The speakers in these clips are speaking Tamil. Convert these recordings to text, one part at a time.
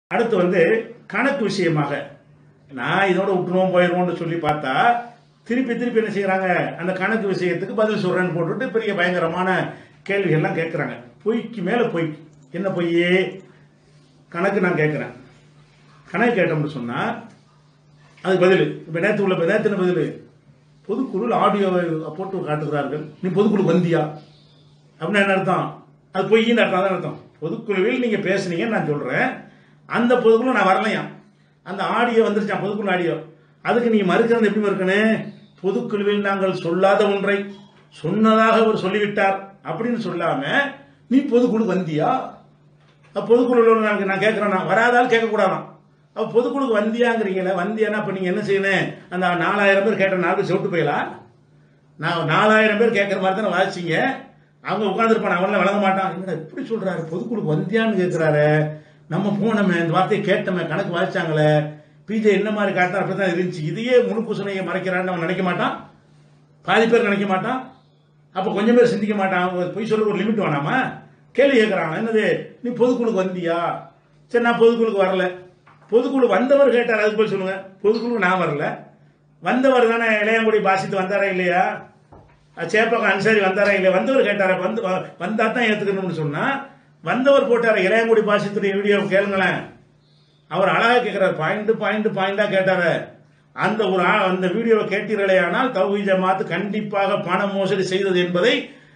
அடுத்து வந்து கணக்கு விஷயமாக நான் இதோட விட்டுருவோம் போயிடுவோம்னு சொல்லி பார்த்தா திருப்பி திருப்பி என்ன செய்யறாங்க அந்த கணக்கு விஷயத்துக்கு பதில் சொல்றேன்னு போட்டுட்டு பெரிய பயங்கரமான கேள்விகள்லாம் கேட்குறாங்க பொய்க்கு மேல பொய் என்ன பொய் கணக்கு நான் கேட்குறேன் கணக்கு கேட்டோம்னு சொன்னா அதுக்கு பதில் இப்போ நேற்று உள்ள நேற்று பதில் பொதுக்குழுவில் ஆடியோவை போட்டு காட்டுகிறார்கள் நீ பொதுக்குழு வந்தியா அப்படின்னு என்ன அர்த்தம் அது பொய்ன்னு அர்த்தம் தான் அர்த்தம் பொதுக்குழுவில் நீங்க பேசுனீங்கன்னு நான் சொல்றேன் அந்த பொதுக்குழு நான் வரலையா அந்த ஆடியோ வந்துருச்சான் பொதுக்குழு ஆடியோ அதுக்கு நீ மறுக்கிறது எப்படி மறுக்கணும் பொதுக்குழுவில் நாங்கள் சொல்லாத ஒன்றை சொன்னதாக அவர் சொல்லிவிட்டார் அப்படின்னு சொல்லாம நீ பொதுக்குழு வந்தியா அப்ப பொதுக்குழுவில் நான் நான் கேட்கிறேன் நான் வராதால் கேட்கக்கூடாதான் அப்ப பொதுக்குழுக்கு வந்தியாங்கிறீங்களே வந்தியானா அப்ப நீங்க என்ன செய்யணும் அந்த நாலாயிரம் பேர் கேட்ட நாலு பேர் செவிட்டு போயலாம் நான் நாலாயிரம் பேர் கேட்குற மாதிரி தானே வாசிச்சீங்க அவங்க உட்காந்துருப்பான் அவன்லாம் வழங்க மாட்டான் என்னடா இப்படி சொல்றாரு பொதுக்குழுக்கு வந்தியான்னு கேட்கிறாரு நம்ம போனோமே இந்த வார்த்தையை கேட்டோமே கணக்கு வாசிச்சாங்களே பிஜே என்ன மாதிரி காட்டினா அப்படி தான் இருந்துச்சு இதையே முழு பூசணையை மறைக்கிறான்னு அவன் நினைக்க மாட்டான் பாதி பேர் நினைக்க மாட்டான் அப்போ கொஞ்சம் பேர் சிந்திக்க மாட்டான் அவங்க பொய் சொல்ல ஒரு லிமிட் வேணாமா கேள்வி கேட்குறாங்க என்னது நீ பொதுக்குழுக்கு வந்தியா சரி நான் பொதுக்குழுக்கு வரல பொதுக்குழு வந்தவர் கேட்டார் அதுக்கு போய் சொல்லுங்க பொதுக்குழுக்கு நான் வரல வந்தவர் தானே இளையங்குடி பாசித்து வந்தாரா இல்லையா சேப்பகம் அன்சாரி வந்தாரா இல்லையா வந்தவர் கேட்டாரா வந்து வந்தா தான் ஏத்துக்கணும்னு சொன்னா வந்தவர் போட்டார இளையங்குடி பாசித்துடைய வீடியோ கேளுங்களேன் அவர் அழகா கேட்கிறார் பாயிண்ட் பாயிண்ட் பாயிண்டா கேட்டாரு அந்த ஒரு ஆ- அந்த வீடியோவை கேட்டீர்களேயானால் தௌஹி ஜமாத் கண்டிப்பாக பண மோசடி செய்தது என்பதை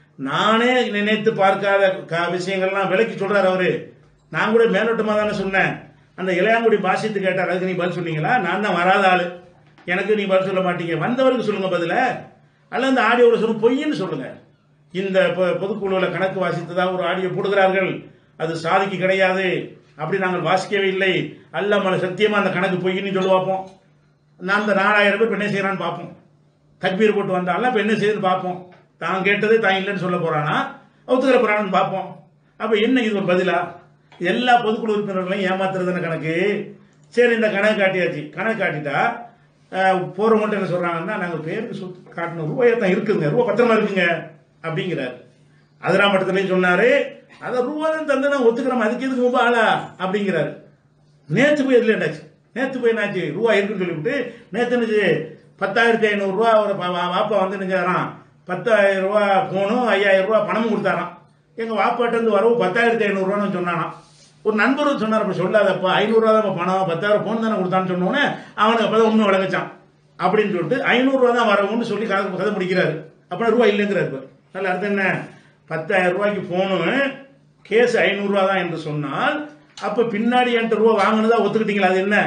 நானே நினைத்து பார்க்காத க- விஷயங்கள்லாம் விளக்கி சொல்றாரு அவரு நான் கூட மேலோட்டமா தானே சொன்னேன் அந்த இளையாங்குடி பாசித்து கேட்டார் அதுக்கு நீ பதில் சொன்னீங்களா நான் தான் வராத ஆளு எனக்கு நீ பதில் சொல்ல மாட்டீங்க வந்தவருக்கு சொல்லுங்க பதில அல்ல அந்த ஆடியோவில் சொல்லுங்க பொய்ன்னு சொல்லுங்க இந்த பொ- பொதுக்குழுவில் கணக்கு வாசித்ததா ஒரு ஆடியோ போடுகிறார்கள் அது சாதிக்கு கிடையாது அப்படி நாங்கள் வாசிக்கவே இல்லை அல்ல மல சத்தியமா அந்த கணக்கு பொய்ன்னு சொல்லி பார்ப்போம் நான் அந்த நாலாயிரம் பேர் இப்ப என்ன செய்யறான்னு பார்ப்போம் தக்பீர் போட்டு வந்தாலும் இப்ப என்ன செய்யுதுன்னு பார்ப்போம் தான் கேட்டது தான் இல்லைன்னு சொல்ல போறானா ஒத்துக்கிற போறான்னு பார்ப்போம் அப்ப என்ன இது ஒரு பதிலா எல்லா பொதுக்குழு உறுப்பினர்களையும் ஏமாத்துறதுன்னு கணக்கு சரி இந்த கணக்கு காட்டியாச்சு கணக்கு காட்டிட்டா அஹ், போறவங்கள்ட்ட என்ன சொல்றாங்கன்னா நாங்க பேருக்கு சொத்து காட்டணும் ரூபாயா தான் இருக்குங்க ரூபா பத்திரமா இருக்குங்க அப்படிங்கிறார் அதிராமட்டத்திலையும் சொன்னாரு அதை ரூபா தான் தந்து நான் ஒத்துக்கிறோம் அதுக்கு எதுக்கு ரொம்ப ஆளா அப்படிங்கிறாரு நேத்து போய் எதுல என்னாச்சு நேத்து போய் என்னாச்சு ரூபா இருக்குன்னு சொல்லிவிட்டு நேத்து என்னச்சு பத்தாயிரத்தி ஐநூறு ரூபா ஒரு பா- வா- வாப்பா வந்து நினைச்சாராம் பத்தாயிரம் ரூபா போனும் ஐயாயிரம் ரூபா பணமும் கொடுத்தாராம் எங்க வாப்பாட்ட இருந்து வரவு பத்தாயிரத்தி ஐநூறு ரூபான்னு சொன்னானாம் ஒரு நண்பர் சொன்னார் அப்ப சொல்லாதப்பா ஐநூறு ரூபா தான் பணம் பத்தாயிரம் போன் தானே கொடுத்தான்னு சொன்னோன்னே அவனுக்கு அப்பதான் உண்மை விளங்குச்சான் அப்படின்னு சொல்லிட்டு ஐநூறு ரூபா தான் வரவும்னு சொல்லி கணக்கு கதை முடிக்கிறாரு அப்புறம் ரூபா இல்லைங்கிறாரு இப்ப. நல்ல அர்த்தம் என்ன பத்தாயிரம் ரூபாய்க்கு போகணும் கேஸ் ஐநூறு ரூபா தான் என்று சொன்னால் அப்ப பின்னாடி என்கிட்ட ரூபா வாங்கினதா ஒத்துக்கிட்டீங்களா அது என்ன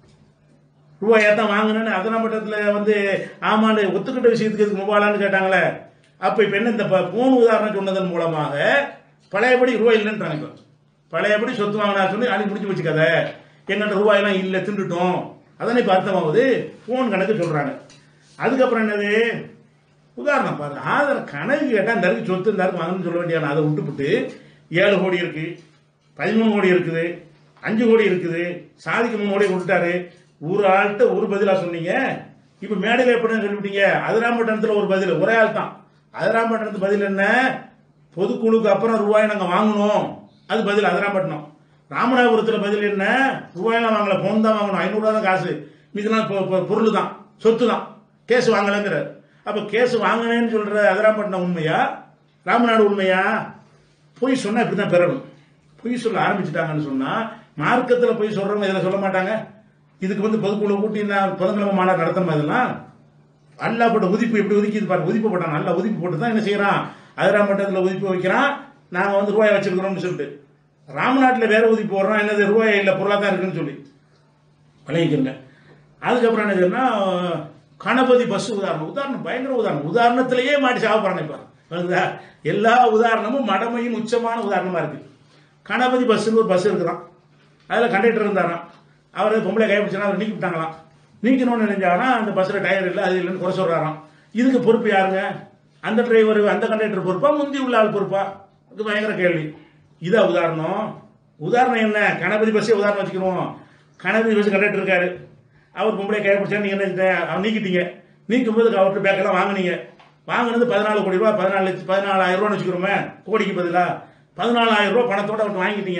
ரூபாயா தான் வாங்கினேன்னு அதன மட்டத்தில் வந்து ஆமாண்டு ஒத்துக்கிட்ட விஷயத்துக்கு எதுக்கு மொபைலான்னு கேட்டாங்களே அப்ப இப்ப என்ன இந்த ப- போன் உதாரணம் சொன்னதன் மூலமாக பழையபடி ரூபாய் இல்லைன்றாங்க இப்ப பழையபடி சொத்து வாங்கினா சொல்லி அடி முடிச்சு வச்சு கதை எங்கிட்ட ரூபாயெல்லாம் இல்லை திண்டுட்டோம் அதானே இப்ப அர்த்தமாகுது போன் கணக்கு சொல்றாங்க அதுக்கப்புறம் என்னது உதாரணம் பாருங்க ஆதார் கணக்கு கேட்டா இந்த இருக்கு சொத்து இந்த இருக்கு வாங்கணும்னு சொல்ல வேண்டியான அதை விட்டுப்புட்டு ஏழு கோடி இருக்கு பதிமூணு கோடி இருக்குது அஞ்சு கோடி இருக்குது சாதிக்கு மூணு கோடி விட்டுட்டாரு ஒரு ஆள்கிட்ட ஒரு பதிலா சொன்னீங்க இப்ப மேடையில் எப்படின்னு சொல்லிவிட்டீங்க அதிராம்பட்டணத்துல ஒரு பதில் ஒரே ஆள் தான் அதிராம்பட்டணத்து பதில் என்ன பொதுக்குழுக்கு அப்புறம் ரூபாய் நாங்க வாங்கணும் அது பதில் அதிராம்பட்டினம் ராமநாதபுரத்துல பதில் என்ன ரூபாயெல்லாம் வாங்கல போன் தான் வாங்கணும் ஐநூறு ரூபா தான் காசு மீதெல்லாம் பொ- பொ- பொருள் தான் சொத்து தான் கேஸ் வாங்கலைங்கிறார் அப்ப கேஸ் வாங்கினேன்னு சொல்ற அதிராம்பட்டினம் உண்மையா ராமநாடு உண்மையா பொய் சொன்னா இப்படிதான் பெறணும் பொய் சொல்ல ஆரம்பிச்சுட்டாங்கன்னு சொன்னா மார்க்கத்துல பொய் சொல்றவங்க இதுல சொல்ல மாட்டாங்க இதுக்கு வந்து பொதுக்குழு கூட்டி நான் பொதுக்கிழமை மாநாடு நடத்தணும் இதெல்லாம் அல்லாஹ் போட்ட உதிப்பு எப்படி உதிக்கிது பாருங்க உதிப்பு போட்டான் நல்லா உதிப்பு போட்டு தான் என்ன செய்யறான் அதிராம் மட்டத்தில் உதிப்பு வைக்கிறான் நாங்க வந்து ரூபாய் வச்சிருக்கிறோம்னு சொல்லிட்டு ராமநாட்டில் வேற உதிப்பு போடுறோம் என்னது ரூபாய் இல்ல பொருளா தான் இருக்குன்னு சொல்லி விளங்கிக்கிறங்க அதுக்கப்புறம் என்ன சொன்னா கணபதி பஸ் உதாரணம் உதாரணம் பயங்கர உதாரணம் உதாரணத்திலேயே மாட்டி சாப்பிட்றாங்க இப்ப வருதா? எல்லா உதாரணமும் மடமையின் உச்சமான உதாரணமா இருக்கு கணபதி பஸ்ஸுன்னு ஒரு பஸ் இருக்குதான் அதுல கண்டக்டர் இருந்தாராம் அவர் பொம்பளை கைப்பிடிச்சா அவர் நீக்கி விட்டாங்களாம் நீக்கணும்னு நினைஞ்சாங்கன்னா அந்த பஸ்ல டயர் இல்லை அது இல்லைன்னு குறை சொல்றாராம் இதுக்கு பொறுப்பு யாருங்க அந்த டிரைவர் அந்த கண்டக்டர் பொறுப்பா முந்தி உள்ள ஆள் பொறுப்பா இது பயங்கர கேள்வி இதா உதாரணம் உதாரணம் என்ன கணபதி பஸ்ஸே உதாரணம் வச்சுக்கிறோம் கணபதி பஸ் கண்டக்டர் இருக்காரு அவர் பொம்பளை கையை பிடிச்சா நீங்க என்ன செஞ்சீங்க? அவர் நீக்கிட்டீங்க நீக்கும் போது அவர்கிட்ட பேக்கெல்லாம் வாங்குனீங்க வாங்குனது பதினாலு கோடி ரூபாய் பதினாலு லட்சம் பதினாலாயிரம் ரூபான்னு வச்சுக்கிறோமே கோடிக்கு பதிலா பதினாலாயிரம் ரூபாய் பணத்தோட அவர்கிட்ட வாங்கிட்டீங்க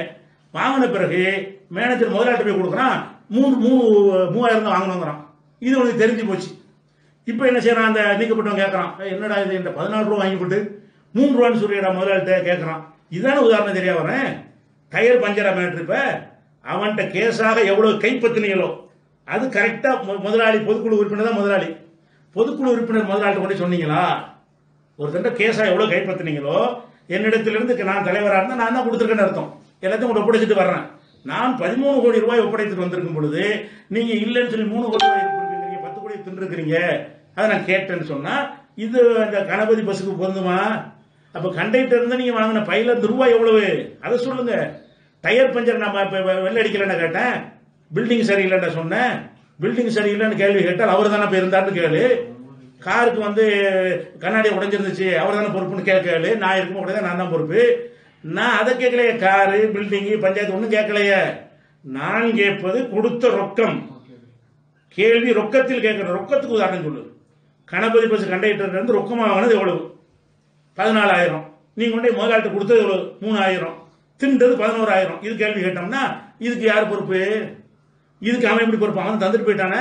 வாங்கின பிறகு மேனேஜர் முதலாளிட்ட போய் கொடுக்குறான் மூணு மூணு மூவாயிரம் தான் வாங்கணுங்கிறான் இது உனக்கு தெரிஞ்சு போச்சு இப்போ என்ன செய்யறான் அந்த நீக்கப்பட்டவன் கேட்கறான் "ஏய், என்னடா இது இந்த பதினாலு ரூபா வாங்கி போட்டு மூணு ரூபான்னு சொல்லிடா முதலாளிட்ட கேட்கறான் இதுதானே உதாரணம் தெரியா வரேன் டயர் பஞ்சரா மேட்ரு இப்ப அவன்கிட்ட கேஸாக எவ்வளவு கைப்பற்றினீங்களோ அது கரெக்டா மு- முதலாளி பொதுக்குழு உறுப்பினர் தான் முதலாளி பொதுக்குழு உறுப்பினர் முதலாளிட்ட கொண்டு சொன்னீங்களா ஒருத்தண்ட கேஸா எவ்வளவு கைப்பற்றினீங்களோ என்னிடத்திலிருந்து நான் தலைவராக இருந்தா நான் தான் கொடுத்துருக்கேன்னு அர்த்தம் எல்லாத்தையும் உங்களை ஒப்படைச்சிட்டு வர்றேன் நான் பதிமூணு கோடி ரூபாய் ஒப்படைத்துட்டு வந்திருக்கும் பொழுது நீங்க இல்லைன்னு சொல்லி மூணு கோடி ரூபாய் இருக்கிறீங்க பத்து கோடி தின்றுருக்கிறீங்க அதை நான் கேட்டேன்னு சொன்னா இது அந்த கணபதி பஸ்ஸுக்கு பொருந்துமா அப்ப கண்டக்டர் இருந்து நீங்க வாங்கின பையில இருந்து ரூபாய் எவ்வளவு அதை சொல்லுங்க டயர் பஞ்சர் நம்ம இப்ப வெள்ள அடிக்கலன்னு கேட்டேன் பில்டிங் சரியில்லைன்னு சொன்னேன் பில்டிங் சரியில்லைன்னு கேள்வி கேட்டால் அவர் தானே போய் இருந்தாருன்னு கேளு காருக்கு வந்து கண்ணாடி உடைஞ்சிருந்துச்சு அவர் தானே பொறுப்புன்னு கேட்கல நான் இருக்கும் கூட நான் தான் பொறுப்பு நான் அதை கேட்கலையே காரு பில்டிங்கு பஞ்சாயத்து ஒன்றும் கேட்கலையே நான் கேட்பது கொடுத்த ரொக்கம் கேள்வி ரொக்கத்தில் கேட்கிற ரொக்கத்துக்கு உதாரணம் சொல்லு கணபதி பஸ் கண்டக்டர் இருந்து ரொக்கமா வாங்கினது எவ்வளவு பதினாலாயிரம் நீங்க கொண்டு போய் முதலாளிட்ட கொடுத்தது எவ்வளவு மூணாயிரம் தின்றது பதினோராயிரம் இது கேள்வி கேட்டோம்னா இதுக்கு யார் பொறுப்பு இதுக்கு அவன் எப்படி பொறுப்பு அவன் தந்துட்டு போயிட்டானே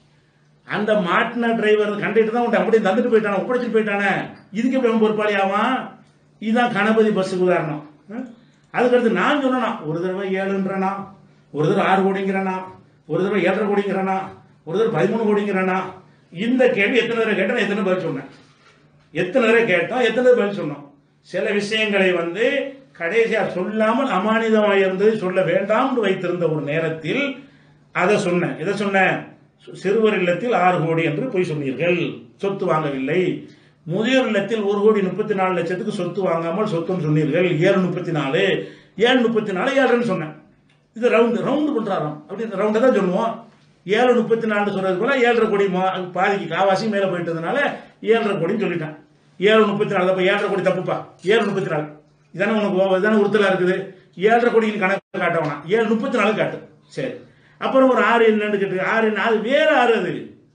அந்த மாட்டின டிரைவர் கண்டக்டர் தான் உன்ட்ட அப்படியே தந்துட்டு போயிட்டானே ஒப்படைச்சிட்டு போயிட்டானே இதுக்கு எப்படி அவன் பொறுப்பாளி ஆவான் இதுதான் கணபதி பஸ்ஸுக்கு உதாரணம் ம்? அதுக்கடுத்து நான் சொன்னா ஒரு தடவை ஏழுன்றனா ஒரு தடவை ஆறு கோடிங்கிறனா ஒரு தடவை ஏழரை கோடிங்கிறனா ஒரு தடவை பதிமூணு கோடிங்கிறனா இந்த கேள்வி எத்தனை தடவை கேட்டேன் எத்தனை பதில் சொன்னேன் எத்தனை தடவை கேட்டோம் எத்தனை தடவை பதில் சொன்னோம் சில விஷயங்களை வந்து கடைசியா சொல்லாமல் அமானிதமாக இருந்து சொல்ல வேண்டாம் வைத்திருந்த ஒரு நேரத்தில் அதை சொன்னேன் இதை சொன்னேன் சு- சிறுவர் இல்லத்தில் ஆறு கோடி என்று பொய் சொன்னீர்கள் சொத்து வாங்கவில்லை முதியோர் இல்லத்தில் ஒரு கோடி முப்பத்தி நாலு லட்சத்துக்கு சொத்து வாங்காமல் சொத்துன்னு சொன்னீர்கள் ஏழு முப்பத்தி நாலு ஏழு முப்பத்தி நாலு ஏழுன்னு சொன்னேன் இது ரவுண்டு ரவுண்டு பண்றாராம் அப்படி இந்த ரவுண்டை தான் சொல்லுவோம் ஏழு முப்பத்தி நாலு சொல்றது போல ஏழரை கோடி மா- பாதிக்கு காவாசி மேல போயிட்டதுனால ஏழரை கோடின்னு சொல்லிட்டான் ஏழு முப்பத்தி நாலு அப்ப ஏழரை கோடி தப்புப்பா ஏழு முப்பத்தி நாலு இதானே உனக்கு ஓ- இதானே உறுத்தலா இருக்குது ஏழரை கோடிக்கு கணக்கு காட்ட வேணாம் ஏழு முப்பத்தி நாலு காட்டு சரி அப்புறம் ஒரு ஆறு என்னன்னு கேட்டு ஆறு என்ன அது வேற ஆறு அது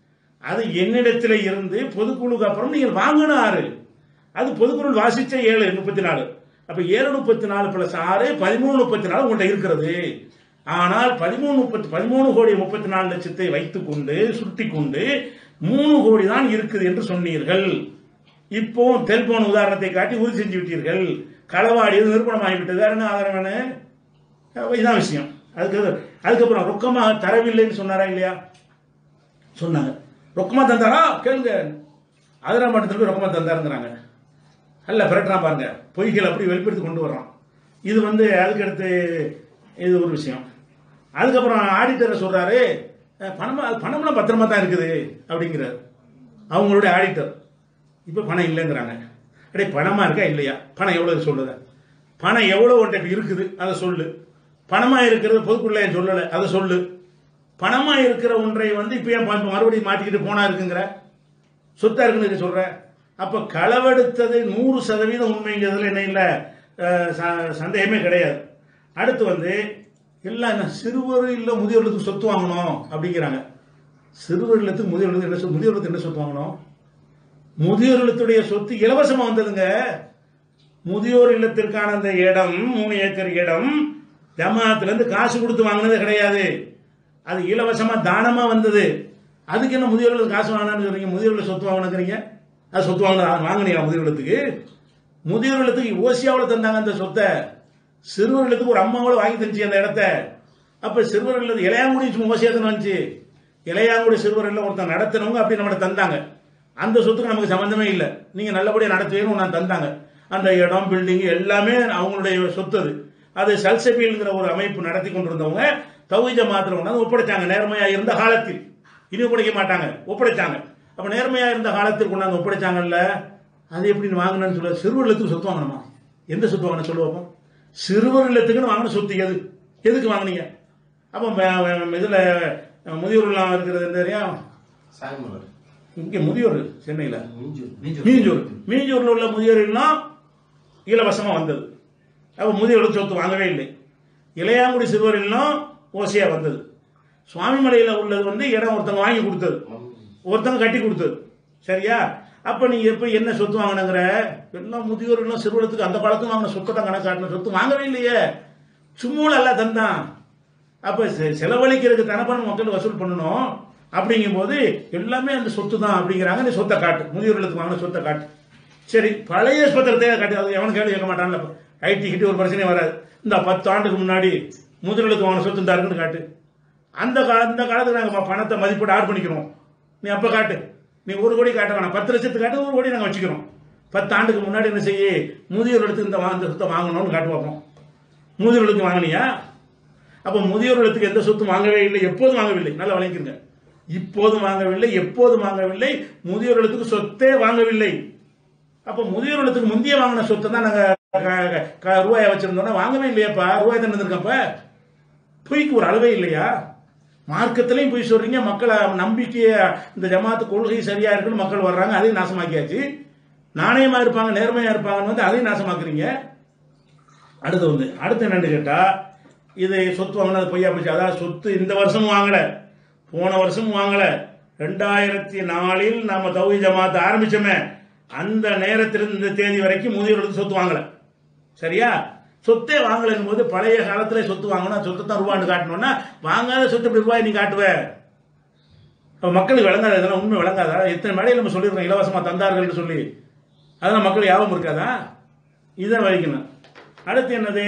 அது என்னிடத்துல இருந்து பொதுக்குழுக்கு அப்புறம் நீங்கள் வாங்கின ஆறு அது பொதுக்குழு வாசிச்ச ஏழு முப்பத்தி நாலு அப்ப ஏழு முப்பத்தி நாலு பிளஸ் ஆறு பதிமூணு முப்பத்தி நாலு உங்கள்கிட்ட இருக்கிறது ஆனால் பதிமூணு முப்பத்தி பதிமூணு கோடி முப்பத்தி நாலு லட்சத்தை வைத்துக் கொண்டு சுருட்டி கொண்டு மூணு கோடி தான் இருக்குது என்று சொன்னீர்கள் இப்போ டெலிபோன் உதாரணத்தை காட்டி உறுதி செஞ்சு விட்டீர்கள் களவாடியது நிரூபணமாகிவிட்டது வேற என்ன ஆதாரம் வேணும் அப்ப இதான் விஷயம் அதுக்கு அதுக்கப்புறம் ரொக்கமாக தரவில்லைன்னு சொன்னாரா இல்லையா சொன்னாங்க ரொக்கமா தந்தாரா கேளுங்க அதிரா மட்டத்தில் போய் ரொக்கமா தந்தாருங்கிறாங்க அல்ல பிரட்டனா பாருங்க பொய்கள் அப்படி வெளிப்படுத்தி கொண்டு வர்றான் இது வந்து அதுக்கடுத்து இது ஒரு விஷயம் அதுக்கப்புறம் ஆடிட்டர் சொல்றாரு அஹ், பணமா பணம்லாம் பத்திரமா தான் இருக்குது அப்படிங்கிறார் அவங்களுடைய ஆடிட்டர் இப்போ பணம் இல்லைங்கிறாங்க அடே பணமா இருக்கா இல்லையா பணம் எவ்வளவு சொல்லுத பணம் எவ்வளவு உன்கிட்ட இருக்குது அதை சொல்லு பணமா இருக்கிறது பொதுக்குள்ள சொல்லலை அதை சொல்லு பணமா இருக்கிற ஒன்றை வந்து இப்போ ஏன் ப- மறுபடியும் மாட்டிக்கிட்டு போனா இருக்குங்கிற சொத்தா இருக்குன்னு நீ சொல்ற அப்ப களவெடுத்தது நூறு சதவீதம் உண்மைங்கிறதுல என்ன இல்லை அஹ், ச- சந்தேகமே கிடையாது அடுத்து வந்து எல்லாம் என்ன சிறுவர் இல்ல முதியோர் இல்லத்துக்கு சொத்து வாங்கணும் அப்படிங்கிறாங்க சிறுவர் இல்லத்துக்கு முதியோர் இல்லத்துக்கு என்ன சொத்து முதியோர் இல்லத்துக்கு என்ன சொத்து வாங்கணும் முதியோர் இல்லத்துடைய சொத்து இலவசமா வந்ததுங்க முதியோர் இல்லத்திற்கான அந்த இடம் மூணு ஏக்கர் இடம் ஜமாத்துல இருந்து காசு கொடுத்து வாங்கினது கிடையாது அது இலவசமா தானமா வந்தது அதுக்கு என்ன முதியோர் இல்லத்துக்கு காசு வாங்கினான்னு சொல்றீங்க முதியோர் இல்ல சொத்து வாங்கினுங்கிறீங்க அது சொத்து வாங்கின வாங்கினீங்களா முதியோர் இல்லத்துக்கு முதியோர் இல்லத்துக்கு ஓசியாவில் தந்தாங்க அந்த சொத்தை சிறுவர் இல்லத்துக்கு ஒரு அம்மாவோட வாங்கி தந்துச்சு அந்த இடத்த அப்ப சிறுவர் இல்லத்து இளையாங்குடி சும்மா ஓசியா தானே வந்துச்சு இளையாங்குடி சிறுவர் இல்ல ஒருத்தன் நடத்தினவங்க அப்படி நம்மகிட்ட தந்தாங்க அந்த சொத்துக்கு நமக்கு சம்பந்தமே இல்லை நீங்க நல்லபடியா நடத்துவீங்கன்னு நான் தந்தாங்க அந்த இடம் பில்டிங் எல்லாமே அவங்களுடைய சொத்து அது அது சல்சபில்ங்கிற ஒரு அமைப்பு நடத்தி கொண்டிருந்தவங்க தௌஹீஜ மாத்திரம் கொண்டாந்து ஒப்படைச்சாங்க நேர்மையா இருந்த காலத்தில் இனி ஒப்படைக்க மாட்டாங்க ஒப்படைச்சாங்க அப்ப நேர்மையா இருந்த காலத்தில் கொண்டாந்து ஒப்படைச்சாங்கல்ல அது எப்படி வாங்கினு சொல்ல சிறுவர் இல்லத்துக்கு சொத்து வாங்கணுமா எந்த சொத்து வாங்கின சொல்லுவோம் சிறுவர் இல்லத்துக்குன்னு வாங்கின சொத்து எது எதுக்கு வாங்குனீங்க அப்போ ம- ம- இதுல முதியோர் இல்லம் இருக்கிறது எந்த ஏரியா சாயமலர் இங்க முதியோர் சென்னையில மீஞ்சூர் மீஞ்சூர் மீஞ்சூர்ல உள்ள முதியோர் இல்லம் இலவசமா வந்தது அப்ப முதியோர் சொத்து வாங்கவே இல்லை இளையாங்குடி சிறுவர் இல்லம் ஓசியா வந்தது சுவாமிமலையில உள்ளது வந்து இடம் ஒருத்தங்க வாங்கி கொடுத்தது ஒருத்தங்க கட்டி கொடுத்தது சரியா அப்ப நீங்க எப்ப என்ன சொத்து வாங்கினங்கிற எல்லாம் முதியோர் எல்லாம் சிறுவலத்துக்கு அந்த காலத்துல வாங்கின சொத்தை தான் கணக்கு காட்டின சொத்து வாங்கவே இல்லையே சும்மா அல்ல தந்தான் அப்ப செ- செலவழிக்கிறதுக்கு தனப்பணம் மக்கள் வசூல் பண்ணணும் அப்படிங்கும்போது எல்லாமே அந்த சொத்து தான் அப்படிங்கிறாங்க நீ சொத்தை காட்டு முதியோர்களுக்கு வாங்கின சொத்தை காட்டு சரி பழைய பத்திரத்தை காட்டு அது எவனும் கேள்வி கேட்க மாட்டான்ல ஐடி கிட்ட ஒரு பிரச்சனையும் வராது இந்த பத்து ஆண்டுக்கு முன்னாடி முதியோர்களுக்கு வாங்கின சொத்து இந்த இருக்குன்னு காட்டு அந்த கால அந்த காலத்துல நாங்கள் பணத்தை மதிப்பீடு ஆட் பண்ணிக்கிறோம் நீ அப்ப காட்டு நீ ஒரு கோடி காட்ட வேணாம் பத்து லட்சத்துக்கு காட்டு ஒரு கோடி நாங்கள் வச்சுக்கிறோம் பத்து ஆண்டுக்கு முன்னாடி என்ன செய்ய முதியோர்களுக்கு இந்த வா- இந்த சொத்தை வாங்கணும்னு காட்டு பார்ப்போம் முதியோர்களுக்கு வாங்கினியா அப்ப முதியோர்களுக்கு எந்த சொத்தும் வாங்கவே இல்லை எப்போதும் வாங்கவில்லை நல்லா வளைக்குங்க இப்போதும் வாங்கவில்லை எப்போதும் வாங்கவில்லை முதியோர்களுக்கு சொத்தே வாங்கவில்லை அப்ப முதியோர்களுக்கு முந்தைய வாங்கின சொத்தை தான் நாங்க க- க- க- ரூபாயை வச்சிருந்தோம்னா வாங்கவே இல்லையாப்பா ரூபாய் தானே இருந்திருக்கப்ப பொய்க்கு ஒரு அளவே இல்லையா மார்க்கத்திலையும் போய் சொல்றீங்க மக்களை நம்பிக்கைய இந்த ஜமாத்து கொள்கை சரியா இருக்குன்னு மக்கள் வர்றாங்க அதையும் நாசமாக்கியாச்சு நாணயமா இருப்பாங்க நேர்மையா இருப்பாங்கன்னு வந்து அதையும் நாசமாக்குறீங்க அடுத்து வந்து அடுத்து என்னன்னு கேட்டா இது சொத்து வாங்கினது பொய்யா போச்சு அதாவது சொத்து இந்த வருஷமும் வாங்கல போன வருஷமும் வாங்கல ரெண்டாயிரத்தி நாலில் நாம தௌஹி ஜமாத் ஆரம்பிச்சோமே அந்த நேரத்திலிருந்து இந்த தேதி வரைக்கும் முதியோர்களுக்கு சொத்து வாங்கல சரியா சொத்தே வாங்கலைங்கும் போது பழைய காலத்துல சொத்து வாங்கணும் சொத்து தான் ரூபான்னு காட்டணும்னா வாங்காத சொத்து இப்படி ரூபாய் நீ காட்டுவ அப்ப மக்களுக்கு விளங்காத இதெல்லாம் உண்மை விளங்காதா எத்தனை மேடையில் நம்ம சொல்லியிருக்கோம் இலவசமா தந்தார்கள்னு சொல்லி அதெல்லாம் மக்கள் ஞாபகம் இருக்காதா இதை வகிக்கணும் அடுத்து என்னது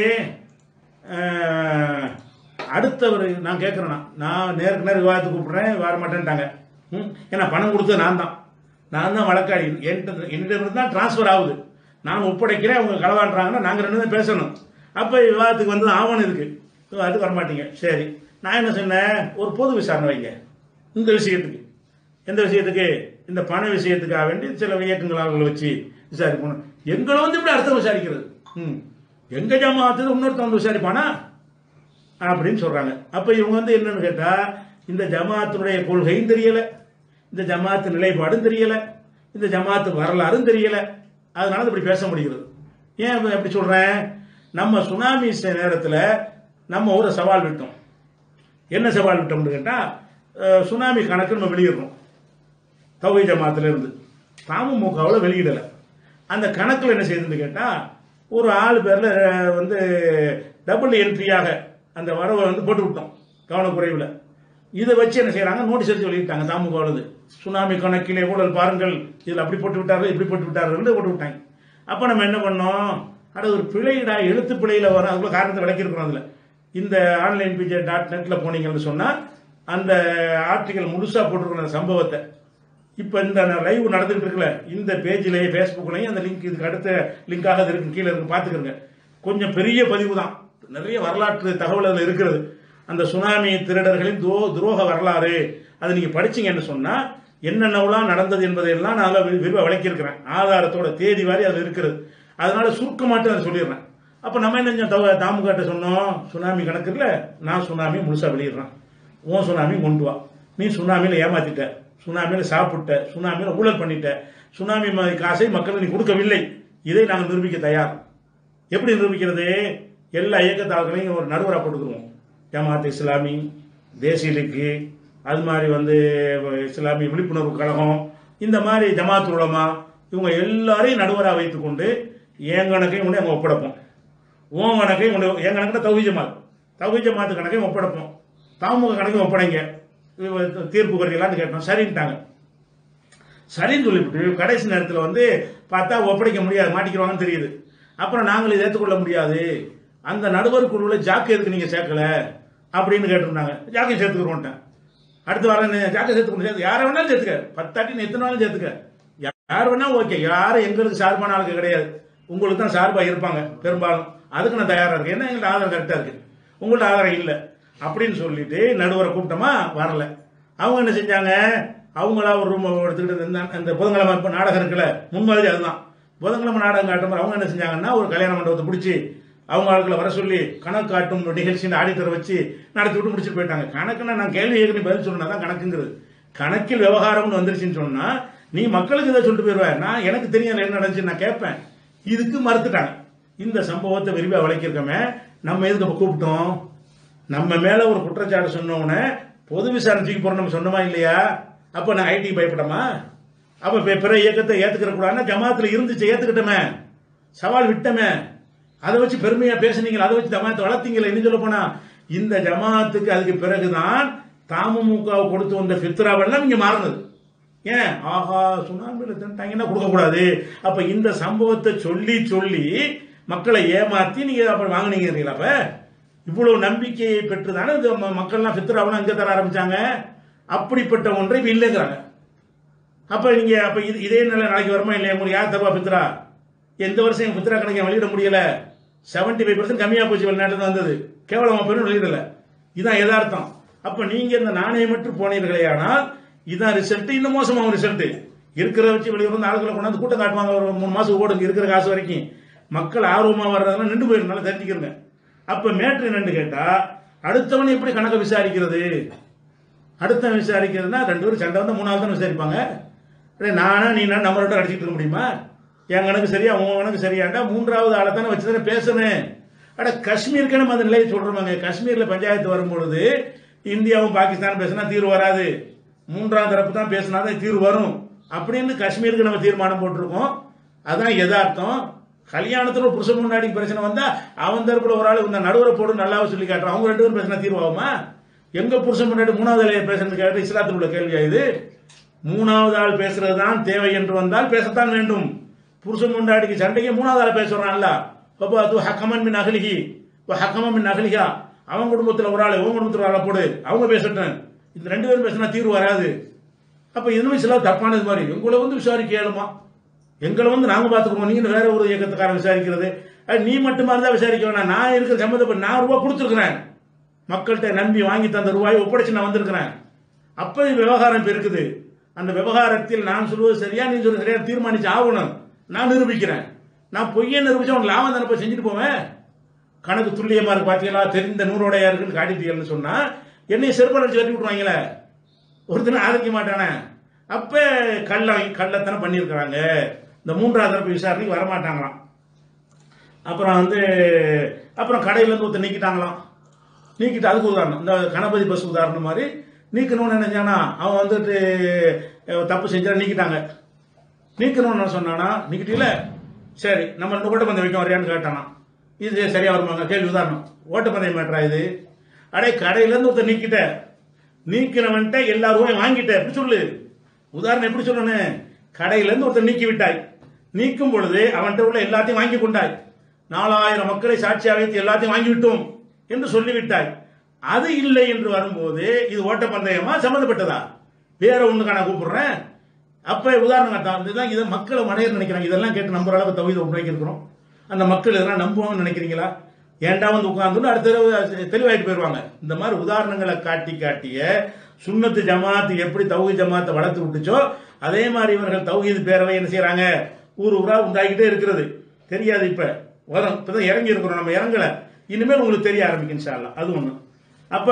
அஹ், அடுத்தவர் நான் கேட்குறேன்னா நான் நேருக்கு நேர் விவாதத்துக்கு கூப்பிடுறேன் வர மாட்டேன்ட்டாங்க ம், ஏன்னா பணம் கொடுத்தது நான் தான் நான் தான் வழக்காடி என்கிட்ட என்னிடம் தான் டிரான்ஸ்ஃபர் ஆகுது நான் ஒப்படைக்கிறேன் அவங்க களவாண்டுறாங்கன்னா நாங்கள் ரெண்டு தான் பேசணும் அப்போ விவாதத்துக்கு வந்து ஆவணம் இருக்கு விவாதத்துக்கு வரமாட்டீங்க சரி நான் என்ன சொன்னேன் ஒரு பொது விசாரணை வைங்க இந்த விஷயத்துக்கு எந்த விஷயத்துக்கு இந்த பண விஷயத்துக்காக வேண்டி சில இயக்கங்கள் அவங்களை வச்சு விசாரிக்கணும் எங்களை வந்து இப்படி அடுத்த விசாரிக்கிறது ம் எங்க ஜமாத்து இன்னொருத்தன் வந்து விசாரிப்பானா அப்படின்னு சொல்றாங்க அப்ப இவங்க வந்து என்னன்னு கேட்டா இந்த ஜமாத்தினுடைய கொள்கையும் தெரியல இந்த ஜமாத்து நிலைப்பாடும் தெரியல இந்த ஜமாத்து வரலாறும் தெரியல அதனால இப்படி பேச முடிகிறது ஏன் இப்ப எப்படி சொல்றேன் நம்ம சுனாமி ச- நேரத்துல நம்ம ஒரு சவால் விட்டோம் என்ன சவால் விட்டோம்னு கேட்டா அஹ், சுனாமி கணக்கு நம்ம வெளியிடுறோம் தௌஹி ஜமாத்துல இருந்து தமுமுகவில் வெளியிடல அந்த கணக்குல என்ன செய்யுதுன்னு கேட்டா ஒரு ஆள் பேர்ல அஹ், வந்து டபுள் என்ட்ரியாக அந்த வரவை வந்து போட்டு விட்டோம் கவனக்குறைவில் இதை வச்சு என்ன செய்றாங்க நோட்டீஸ் அடிச்சு வெளியிட்டாங்க தாமுகவுலது சுனாமி கணக்கிலே ஊழல் பாருங்கள் இதில் அப்படி போட்டு விட்டார்கள் இப்படி போட்டு விட்டார்கள் போட்டு விட்டாங்க அப்போ நம்ம என்ன பண்ணோம் அட ஒரு பிழைடா எழுத்து பிழையில வர அதுக்குள்ள காரணத்தை விளக்கியிருக்கிறோம் அதில் இந்த ஆன்லைன் பிஜே டாட் நெட்ல போனீங்கன்னு சொன்னா அந்த ஆர்டிகல் முழுசா போட்டிருக்கிற அந்த சம்பவத்தை இப்போ இந்த லைவ் நடந்துகிட்டு இருக்குல்ல இந்த பேஜ்லயே ஃபேஸ்புக்லயும் அந்த லிங்க் இதுக்கு அடுத்த லிங்காக அது இருக்கு கீழே இருக்கு பார்த்துக்கிறங்க கொஞ்சம் பெரிய பதிவு தான் நிறைய வரலாற்று தகவல் அதில் இருக்கிறது அந்த சுனாமி திருடர்களின் துரோ துரோக வரலாறு அதை நீங்க படிச்சீங்கன்னு சொன்னா என்னென்னவெல்லாம் நடந்தது என்பதையெல்லாம் நான் அதில் விரிவாக விளக்கியிருக்கிறேன் ஆதாரத்தோட தேதி வாரி அதில் இருக்கிறது அதனால சுருக்கமாட்டு அதை சொல்லிடுறேன் அப்போ நம்ம என்ன செஞ்சோம் தவ- தாமுகாட்ட சொன்னோம் சுனாமி கணக்கு இல்ல நான் சுனாமி முழுசா வெளியிடுறேன் உன் சுனாமி கொண்டு வா நீ சுனாமியில் ஏமாத்திட்ட சுனாமியில் சாப்பிட்ட சுனாமியில் ஊழல் பண்ணிட்ட சுனாமி ம- காசை மக்களுக்கு நீ கொடுக்கவில்லை இதை நாங்கள் நிரூபிக்க தயார் எப்படி நிரூபிக்கிறது எல்லா இயக்கத்தாக்களையும் ஒரு நடுவராக போட்டுக்குருவோம் ஜமாத் இஸ்லாமி தேசிய லீக்கு அது மாதிரி வந்து இஸ்லாமிய விழிப்புணர்வு கழகம் இந்த மாதிரி ஜமாத் உலமா இவங்க எல்லாரையும் நடுவராக வைத்துக்கொண்டு என் கணக்கையும் கொண்டு அங்கே ஒப்படைப்போம் உன் கணக்கையும் கொண்டு என் கணக்கில் தௌஹி ஜமாத் தௌஹி ஜமாத் கணக்கையும் ஒப்படைப்போம் தாமுக கணக்கையும் ஒப்படைங்க இவ- தீர்ப்பு வரீங்களான்னு கேட்டோம் சரின்ட்டாங்க சரின்னு சொல்லிவிட்டு கடைசி நேரத்தில் வந்து பார்த்தா ஒப்படைக்க முடியாது மாட்டிக்கிறவாங்கன்னு தெரியுது அப்புறம் நாங்கள் இதை ஏற்றுக்கொள்ள முடியாது அந்த நடுவர் குழுவில் ஜாக்கு எதுக்கு நீங்கள் சேர்க்கல அப்படின்னு கேட்டிருந்தாங்க ஜாக்கை சேர்த்துக்கிறோன்ட்டேன் அடுத்து வர ஜாக்கை சேர்த்துக்கணும் சேர்த்து யாரை வேணாலும் சேர்த்துக்க பத்தாட்டி நீ எத்தனை நாளும் சேர்த்துக்க யார் வேணா ஓகே யாரும் எங்களுக்கு சார்பான ஆளுக்கு கிடையாது உங்களுக்கு தான் சார்பாக இருப்பாங்க பெரும்பாலும் அதுக்கு நான் தயாராக இருக்கேன் ஏன்னா எங்களுக்கு ஆதாரம் கரெக்டாக இருக்கு உங்கள்ட்ட ஆதாரம் இல்லை அப்படின்னு சொல்லிட்டு நடுவரை கூப்பிட்டோமா வரல அவங்க என்ன செஞ்சாங்க அவங்களா ஒரு ரூம் எடுத்துக்கிட்டு இந்த அந்த புதன்கிழமை இப்ப நாடகம் இருக்குல்ல முன்மாதிரி அதுதான் புதன்கிழமை நாடகம் காட்டும் அவங்க என்ன செஞ்சாங்கன்னா ஒரு கல்யாண மண்டபத்தை பிடிச்சி அவங்க ஆட்களை வர சொல்லி கணக்கு காட்டும் நிகழ்ச்சியின் ஆடிட்டரை வச்சு நடத்தி விட்டு முடிச்சுட்டு போயிட்டாங்க கணக்குன்னா நான் கேள்வி கேட்க பதில் சொல்லணும் தான் கணக்குங்கிறது கணக்கில் விவகாரம்னு வந்துருச்சுன்னு சொன்னா நீ மக்களுக்கு இதை சொல்லிட்டு போயிருவ நான் எனக்கு தெரியும் அதுல என்ன நடந்துச்சு நான் கேட்பேன் இதுக்கு மறுத்துட்டாங்க இந்த சம்பவத்தை விரிவா விளக்கியிருக்கோமே நம்ம எதுக்கு அப்ப கூப்பிட்டோம் நம்ம மேல ஒரு குற்றச்சாட்டு சொன்னோன்னே பொது விசாரணை தூக்கி போற நம்ம சொன்னோமா இல்லையா அப்ப நான் ஐடி பயப்படமா அப்ப இப்ப பிற இயக்கத்தை ஏத்துக்கிற கூடாதுன்னா ஜமாத்துல இருந்துச்சு ஏத்துக்கிட்டோமே சவால் விட்டமே அதை வச்சு பெருமையா பேசுனீங்க அதை வச்சு ஜமாத்தை வளர்த்தீங்களா இன்னும் சொல்ல போனா இந்த ஜமாத்துக்கு அதுக்கு பிறகுதான் தமுமுக கொடுத்து வந்த ஃபித்ராவெல்லாம் இங்க மாறினது ஏன் ஆஹா சுனாமியில் தின்ட்டாங்கன்னா கொடுக்கக்கூடாது அப்ப இந்த சம்பவத்தை சொல்லி சொல்லி மக்களை ஏமாத்தி நீங்க அப்ப வாங்கினீங்க அப்ப இவ்வளவு நம்பிக்கையை பெற்றுதானே இந்த ம- மக்கள்லாம் ஃபித்ராவெல்லாம் இங்க தர ஆரம்பிச்சாங்க அப்படிப்பட்ட ஒன்றை இப்ப இல்லைங்கிறாங்க அப்ப நீங்க அப்ப இது இதே நிலை நாளைக்கு வருமா இல்லையா உங்களுக்கு யார் தருவா பித்ரா எந்த வருஷம் எங்க பித்ரா கணக்கு வெளியிட முடியல 75% ஃபைவ் பர்சன்ட் கம்மியா போச்சு வெளிநாட்டுல வந்தது கேவலமா பெரும் வெளியிடல இதான் யதார்த்தம் அப்ப நீங்க இந்த நாணயமற்று போனீர்களே ஆனால் இதான் ரிசல்ட் இன்னும் மோசமாகும் ரிசல்ட் இருக்கிறத வச்சு வெளியே வந்து ஆளுகளை கொண்டாந்து கூட்டம் காட்டுவாங்க ஒரு மூணு மாசம் ஓடுங்க இருக்கிற காசு வரைக்கும் மக்கள் ஆர்வமா வர்றதெல்லாம் நின்று போயிடும் நல்லா தெரிஞ்சுக்கிறங்க அப்ப மேட்ரு என்னன்னு கேட்டா அடுத்தவன் எப்படி கணக்கை விசாரிக்கிறது அடுத்தவன் விசாரிக்கிறதுனா ரெண்டு பேரும் சண்டை வந்து மூணாவது தானே விசாரிப்பாங்க அடே நானா நீ நான் நம்ம ரெண்டும் அடிச்சுட்டு இருக்க முடியுமா என் கணக்கு சரியா உன் கணக்கு சரியாண்டா மூன்றாவது ஆளை தானே வச்சு தானே பேசணும் அட காஷ்மீருக்கு நம்ம அந்த நிலையை சொல்றோமாங்க காஷ்மீர்ல பஞ்சாயத்து வரும்பொழுது இந்தியாவும் பாகிஸ்தான் பேசினா தீர்வு வராது மூன்றாம் தரப்பு தான் பேசினா தான் தீர்வு வரும் அப்படின்னு காஷ்மீருக்கு நம்ம தீர்மானம் போட்டிருக்கோம் அதான் யதார்த்தம் கல்யாணத்துல ஒரு புருஷன் முன்னாடி பிரச்சனை வந்தா அவன் தரப்புல ஒரு ஆள் இந்த நடுவரை போடு நல்லாவே சொல்லி காட்டுறான் அவங்க ரெண்டு பேரும் பேசினா தீர்வாகுமா எங்க புருஷன் முன்னாடி மூணாவது ஆளைய பேசுறது கேட்டு இஸ்லாத்தில் உள்ள கேள்வியா இது மூணாவது ஆள் பேசுறது தான் தேவை என்று வந்தால் பேசத்தான் வேண்டும் புருஷன் முன்னாடிக்கு சண்டைக்கு மூணாவது ஆள் பேசுறான்ல பாப்பா அது ஹக்கமன் மின் அகலிகி ஹக்கமன் மின் அகலிகா அவன் குடும்பத்துல ஒரு ஆள் உன் குடும்பத்துல ஒரு ஆளை போடு அவங்க பேசட்டும் இந்த ரெண்டு பேரும் பேசினா தீர்வு வராது அப்ப இதுவும் சில தப்பானது மாதிரி உங்களை வந்து விசாரிக்க இயலுமா எங்களை வந்து நாங்க பாத்துக்கிறோம் நீங்க வேற ஒரு இயக்கத்துக்காரன் விசாரிக்கிறது அஹ் நீ மட்டுமா இருந்தா விசாரிக்க வேணாம் நான் இருக்கிற சம்மந்தப்பட்ட நான் ரூபா கொடுத்துருக்கிறேன் மக்கள்கிட்ட நம்பி வாங்கி தந்த ரூபாயை ஒப்படைச்சு நான் வந்திருக்கிறேன் அப்ப இது விவகாரம் இப்ப இருக்குது அந்த விவகாரத்தில் நான் சொல்வது சரியா நீ சொல்றது சரியா தீர்மானிச்சு ஆகணும் நான் நிரூபிக்கிறேன் நான் பொய்யை நிரூபிச்சு அவன் லாபம் தானே போய் செஞ்சுட்டு போவேன் கணக்கு துல்லியமா இருக்கு பாத்தீங்களா தெரிந்த நூறோடையா இருக்குன்னு காட்டிட்டீங்கன்னு சொன்னா என்னை செருப்பல் அடிச்சு வெட்டி விட்டுருவாங்களே ஒருத்தனை ஆதரிக்க மாட்டானே அப்ப கள்ள கள்ளத்தனை பண்ணியிருக்கிறாங்க இந்த மூன்றாவது தரப்பு விசாரணைக்கு வரமாட்டாங்களாம் அப்புறம் வந்து அப்புறம் கடையில இருந்து ஒருத்தர் நீக்கிட்டாங்களாம் நீக்கிட்டு அதுக்கு உதாரணம் இந்த கணபதி பஸ் உதாரணம் மாதிரி நீக்கணும்னு நினைச்சானா அவன் வந்துட்டு அஹ், தப்பு செஞ்சா நீக்கிட்டாங்க நீக்கணும்னு என்ன சொன்னானா நீக்கிட்டீல சரி நம்ம ரெண்டு ஓட்டப்பந்தயம் வைக்க வரையான்னு கேட்டானா இது சரியா வருமாங்க கேள்வி உதாரணம் ஓட்டப்பந்தயம் மேட்ரா இது அடே கடையில இருந்து ஒருத்தர் நீக்கிட்ட நீக்கினவன்ட்ட எல்லா ரூபாயும் வாங்கிட்ட எப்படி சொல்லு உதாரணம் எப்படி சொல்லணும் கடையில இருந்து ஒருத்தர் நீக்கி விட்டாய் நீக்கும் பொழுது அவன்கிட்ட உள்ள எல்லாத்தையும் வாங்கி கொண்டாய் நாலாயிரம் மக்களை சாட்சியாக வைத்து எல்லாத்தையும் வாங்கி விட்டோம் என்று சொல்லிவிட்டாய் அது இல்லை என்று வரும்போது இது ஓட்டப்பந்தயமா சம்பந்தப்பட்டதா வேற ஒண்ணுக்கா நான் கூப்பிடுறேன் அப்ப உதாரணம் காட்டான் இதுதான் இதை மக்களை மடையர் நினைக்கிறாங்க இதெல்லாம் கேட்டு நம்புற அளவுக்கு தவித உண்டாக்கியிருக்கிறோம் அந்த மக்கள் இதெல்லாம் நம்புவாங்கன்னு நினைக்கிறீங்களா ஏன்டா வந்து உட்கார்ந்து அடுத்த தடவை தெளிவாயிட்டு போயிருவாங்க இந்த மாதிரி உதாரணங்களை காட்டி காட்டிய சுன்னத்து ஜமாத்து எப்படி தௌஹீத் ஜமாத்தை வளர்த்து விட்டுச்சோ அதே மாதிரி இவர்கள் தௌஹீத் பேரவை என்ன செய்யறாங்க ஊர் ஊரா உண்டாகிட்டே இருக்கிறது தெரியாது இப்ப வரும் இப்பதான் இறங்கி இருக்கிறோம் நம்ம இறங்கல இனிமேல் உங்களுக்கு தெரிய ஆரம்பிக்கும் இன்ஷா அல்லாஹ். அது ஒண்ணு அப்ப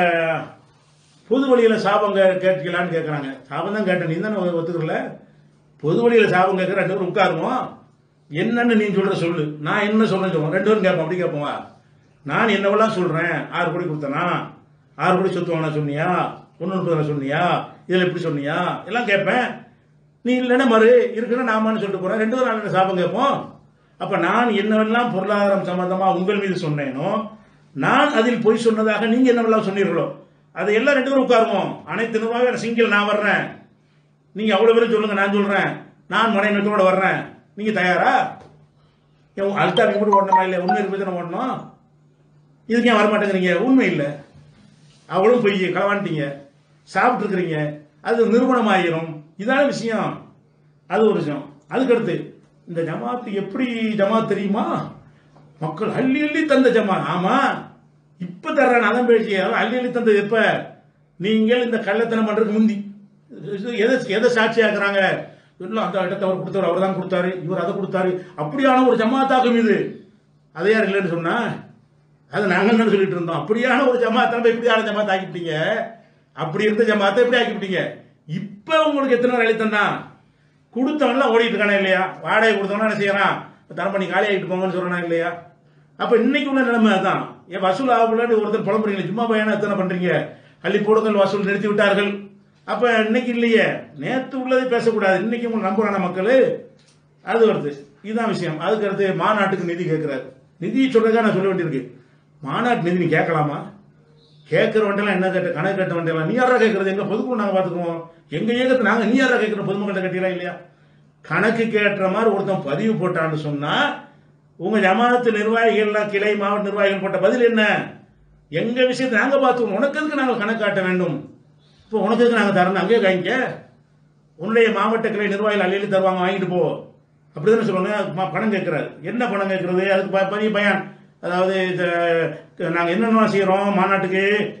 பொது வழியில சாபம் கே- கேட்கலான்னு கேட்கறாங்க சாபம் தான் கேட்டேன் நீ தானே ஒத்துக்கல பொது வழியில சாபம் கேட்கற ரெண்டு பேரும் உட்காருவோம் என்னன்னு நீ சொல்ற சொல்லு நான் என்ன சொல்றேன் சொல்லுவோம் ரெண்டு பேரும் கேட்போம் அப்படி கேட்போம் வா. நான் என்னவெல்லாம் சொல்றேன் ஆறு கோடி கொடுத்தனா ஆறு கோடி சொத்து வாங்கினா சொன்னியா ஒன்னு முப்பது சொன்னியா இதுல எப்படி சொன்னியா எல்லாம் கேட்பேன் நீ இல்லைன்னா மறு இருக்குன்னா நாமான்னு சொல்லிட்டு போறேன் ரெண்டு பேரும் நாலு சாபம் கேட்போம் அப்ப நான் என்னவெல்லாம் பொருளாதாரம் சம்பந்தமா உங்கள் மீது சொன்னேனோ நான் அதில் பொய் சொன்னதாக நீங்க என்னவெல்லாம் சொன்னீர்களோ அதை எல்லாம் ரெண்டு பேரும் உட்காருவோம் அனைத்து நிர்வாக சிங்கிள் நான் வர்றேன் நீங்க அவ்வளவு பேரும் சொல்லுங்க நான் சொல்றேன் நான் மனைநத்தோட வர்றேன் நீங்க தயாரா அல்தாரி கூட ஓடணுமா இல்லை உண்மை இருப்பது ஓடணும் இதுக்கு ஏன் வரமாட்டேங்கிறீங்க உண்மை இல்லை அவளும் பொய் களவாண்டிங்க சாப்பிட்டு இருக்கிறீங்க அது நிறுவனமாயிரும் இதான விஷயம் அது ஒரு விஷயம் அதுக்கடுத்து இந்த ஜமாத்து எப்படி ஜமாத் தெரியுமா மக்கள் அள்ளி அள்ளி தந்த ஜமாத் ஆமா இப்ப தர்றேன் அதான் பேசி அள்ளி அள்ளி தந்தது எப்ப நீங்கள் இந்த கள்ளத்தனம் பண்றதுக்கு முந்தி இது எதை எதை சாட்சியாக்குறாங்க இல்லை அந்த இடத்தை அவர் கொடுத்தவர் அவர் தான் கொடுத்தாரு இவர் அதை கொடுத்தாரு அப்படியான ஒரு ஜமாத்தாக்கும் இது அதை யார் இல்லைன்னு சொன்னா அது நாங்க தான் சொல்லிட்டு இருந்தோம் அப்படியான ஒரு ஜமாத்தை நம்ம இப்படியான ஜமாத் ஆக்கிட்டீங்க அப்படி இருந்த ஜமாத்தை எப்படி ஆக்கிட்டீங்க இப்ப உங்களுக்கு எத்தனை நாள் அளித்தம் தான் கொடுத்தவன்லாம் ஓடிட்டு இருக்கானே இல்லையா வாடகை கொடுத்தவனா என்ன செய்யறான் தரம் பண்ணி காலி ஆகிட்டு போங்கன்னு சொல்றானா இல்லையா அப்ப இன்னைக்கு உள்ள நிலைமை அதான் ஏன் வசூல் ஆகலன்னு ஒருத்தர் புலம்புறீங்க சும்மா பையனா எத்தனை பண்றீங்க அள்ளி போடுங்கள் வசூல் நிறுத்தி விட்டார்கள் அப்ப இன்னைக்கு இல்லையே நேத்து உள்ளதை பேசக்கூடாது இன்னைக்கு உங்க நம்புறான மக்கள் அது வருது இதுதான் விஷயம் அதுக்கு அடுத்து மாநாட்டுக்கு நிதி கேட்கிறாரு நிதி சொல்றதுக்காக நான் சொல்ல வேண்டியிருக்கு மாநாட்டு நிதி நீ கேட்கலாமா கேட்கிற வண்டியெல்லாம் என்ன கேட்ட கணக்கு கட்ட வண்டியெல்லாம் நீ யாரா கேட்கறது எங்க பொதுக்குழு நாங்க பாத்துக்குவோம் எங்க இயக்கத்தை நாங்க நீ யாரா கேட்கிற பொதுமக்கள்கிட்ட கட்டிடலாம் இல்லையா கணக்கு கேட்டுற மாதிரி ஒருத்தன் பதிவு போட்டான்னு சொன்னா உங்க ஜமாத்து நிர்வாகிகள்லாம் கிளை மாவட்ட நிர்வாகிகள் போட்ட பதில் என்ன எங்க விஷயத்தை நாங்க பார்த்துக்கணும் உனக்கு எதுக்கு நாங்கள் கணக்கு காட்ட வேண்டும் இப்போ உனக்கு எதுக்கு நாங்க தரணும் அங்கேயே காமிக்க உன்னுடைய மாவட்ட கிளை நிர்வாகிகள் அள்ளி தருவாங்க வாங்கிட்டு போ அப்படிதானே சொல்லுவாங்க ம- பணம் கேட்கறாரு என்ன பணம் கேட்கறது அதுக்கு ப- பெரிய பயான் அதாவது இது, நாங்க என்னென்ன செய்யறோம் மாநாட்டுக்கு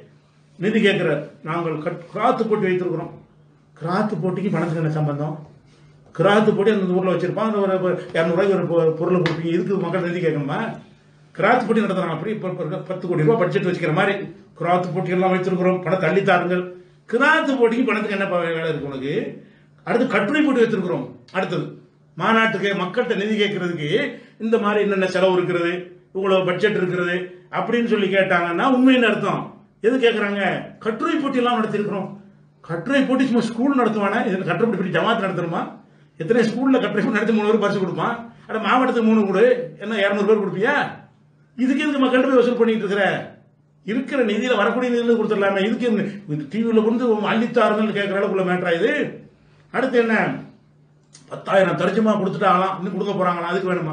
நிதி கேட்கிறார் நாங்கள் கட்- கிராத்து போட்டி வைத்திருக்கிறோம் கிராத்து போட்டிக்கு பணத்துக்கு என்ன சம்பந்தம் கிராத்து போட்டி அந்த ஊர்ல வச்சிருப்பான் அந்த ஒரு இரநூறுவாய்க்கு ஒரு பொ- பொருளை கொடுப்பீங்க இதுக்கு மக்கள் நிதி கேட்கணுமா கிராத்து போட்டி நடத்துறாங்க அப்படி இப்ப- இப்ப பத்து கோடி ரூபாய் பட்ஜெட் வச்சுக்கிற மாதிரி கிராத்து போட்டி எல்லாம் வைத்திருக்கிறோம் பணத்தை அள்ளித்தாருங்கள் கிராத்து போட்டிக்கு பணத்துக்கு என்ன ப- வேலை இருக்கு உனக்கு அடுத்து கட்டுரை போட்டி வைத்திருக்கிறோம் அடுத்தது மாநாட்டுக்கு மக்கள்கிட்ட நிதி கேட்கறதுக்கு இந்த மாதிரி என்னென்ன செலவு இருக்கிறது இவ்வளவு பட்ஜெட் இருக்கிறது அப்படின்னு சொல்லி கேட்டாங்கன்னா உண்மையின் அர்த்தம் எது கேட்கறாங்க கட்டுரை போட்டி எல்லாம் நடத்திருக்கிறோம் கட்டுரை போட்டி சும்மா ஸ்கூல் நடத்துவானே இது கட்டுரை போட்டி ஜமாத் நடத்தணுமா எத்தனை ஸ்கூல்ல கட்டுரை போட்டி நடத்தி மூணு பேர் பரிசு கொடுப்பான் அட மாவட்டத்துக்கு மூணு கொடு என்ன இரநூறு பேர் கொடுப்பியா இதுக்கு எதுக்கு மக்கள்கிட்ட போய் வசூல் பண்ணிட்டு இருக்கிற இருக்கிற நிதியில வரக்கூடிய நிதியில கொடுத்துடலாமே இதுக்கு டிவியில கொண்டு அள்ளித்தாருங்கன்னு கேட்கற அளவுக்குள்ள மேட்டரா இது அடுத்து என்ன பத்தாயிரம் தர்ஜுமா கொடுத்துட்டாங்களாம் இன்னும் கொடுக்க போறாங்களாம் அதுக்கு வேணுமா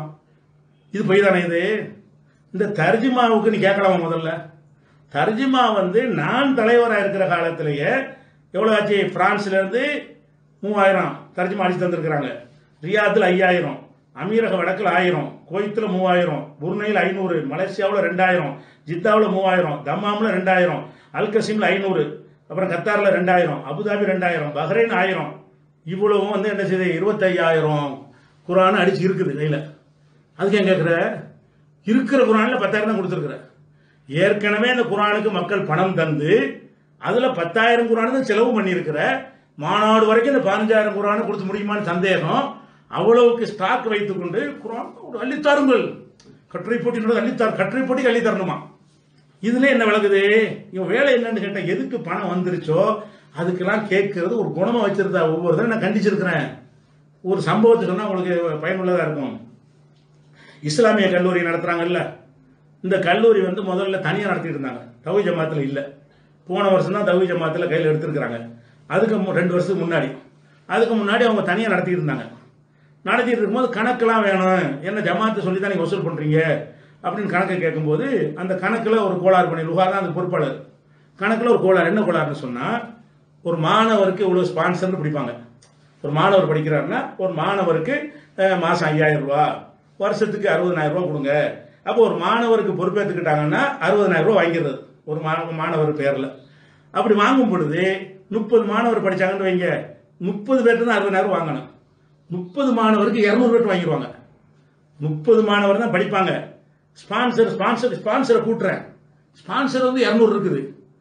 இது பொய் தானே இது இந்த தர்ஜுமாவுக்கு நீ கேட்கலாமா முதல்ல தர்ஜுமா வந்து நான் தலைவராக இருக்கிற காலத்திலேயே எவ்வளவு ஆச்சு பிரான்ஸ்ல இருந்து மூவாயிரம் தர்ஜுமா அடிச்சு தந்திருக்கிறாங்க ரியாத்தில் ஐயாயிரம் அமீரக வடக்கில் ஆயிரம் குவைத்தில் மூவாயிரம் புர்னையில் ஐநூறு மலேசியாவில் ரெண்டாயிரம் ஜித்தாவில் மூவாயிரம் தம்மாமில் ரெண்டாயிரம் அல்கசிமில் ஐநூறு அப்புறம் கத்தாரில் ரெண்டாயிரம் அபுதாபி ரெண்டாயிரம் பஹ்ரைன் ஆயிரம் இவ்வளவும் வந்து என்ன செய்யுது இருபத்தையாயிரம் குரான் அடிச்சு இருக்குது கையில் அதுக்கு ஏன் கேட்குற இருக்கிற குரானில் பத்தாயிரம் தான் கொடுத்துருக்குற ஏற்கனவே இந்த குரானுக்கு மக்கள் பணம் தந்து அதுல பத்தாயிரம் குரான் தான் செலவு பண்ணியிருக்கிற மாநாடு வரைக்கும் இந்த பதினஞ்சாயிரம் குரான் கொடுத்து முடியுமான்னு சந்தேகம் அவ்வளவுக்கு ஸ்டாக் வைத்துக்கொண்டு குரான் ஒரு அள்ளித்தாருங்கள் கட்டுரை போட்டி அள்ளித்தார் கட்டுரை போட்டிக்கு அள்ளி தரணுமா இதுல என்ன விளக்குது இவன் வேலை என்னன்னு கேட்டா எதுக்கு பணம் வந்துருச்சோ அதுக்கெல்லாம் கேட்கறது ஒரு குணமா வச்சிருந்தா ஒவ்வொரு தடவை நான் கண்டிச்சிருக்கிறேன் ஒரு சம்பவத்தை சொன்னா உங்களுக்கு பயனுள்ளதா இருக்கும் இஸ்லாமிய கல்லூரி நடத்துறாங்கல்ல இந்த கல்லூரி வந்து முதல்ல தனியாக நடத்திட்டு இருந்தாங்க தவி ஜமாத்தில் இல்லை போன வருஷம் தான் தவி ஜமாத்தில் கையில் எடுத்திருக்கிறாங்க அதுக்கு மு- ரெண்டு வருஷத்துக்கு முன்னாடி அதுக்கு முன்னாடி அவங்க தனியாக நடத்திட்டு இருந்தாங்க நடத்திட்டு இருக்கும்போது கணக்கெல்லாம் வேணும் என்ன ஜமாத்து சொல்லி தான் நீங்கள் வசூல் பண்ணுறீங்க அப்படின்னு கணக்கு கேட்கும்போது அந்த கணக்கில் ஒரு கோளாறு பண்ணி லுகா தான் அந்த பொறுப்பாளர் கணக்கில் ஒரு கோளாறு என்ன கோளாறுன்னு சொன்னால் ஒரு மாணவருக்கு இவ்வளோ ஸ்பான்சர்னு பிடிப்பாங்க ஒரு மாணவர் படிக்கிறாருன்னா ஒரு மாணவருக்கு அஹ், மாசம் ஐயாயிரம் ரூபா வருஷத்துக்கு அறுபதனாயிரம் ரூபா கொடுங்க அப்போ ஒரு மாணவருக்கு பொறுப்பேற்றுக்கிட்டாங்கன்னா அறுபதனாயிரம் ரூபா வாங்கிடுறது ஒரு மா- மாணவர் பேர்ல அப்படி வாங்கும் பொழுது முப்பது மாணவர் படிச்சாங்கன்னு வைங்க முப்பது பேர்ட்டு தான் அறுபதாயிரம் வாங்கணும் முப்பது மாணவருக்கு இரநூறு பேர் வாங்கிடுவாங்க முப்பது மாணவர் தான் படிப்பாங்க ஸ்பான்சர் ஸ்பான்சர் ஸ்பான்சரை கூட்டுறேன் ஸ்பான்சர் வந்து இரநூறு இருக்குது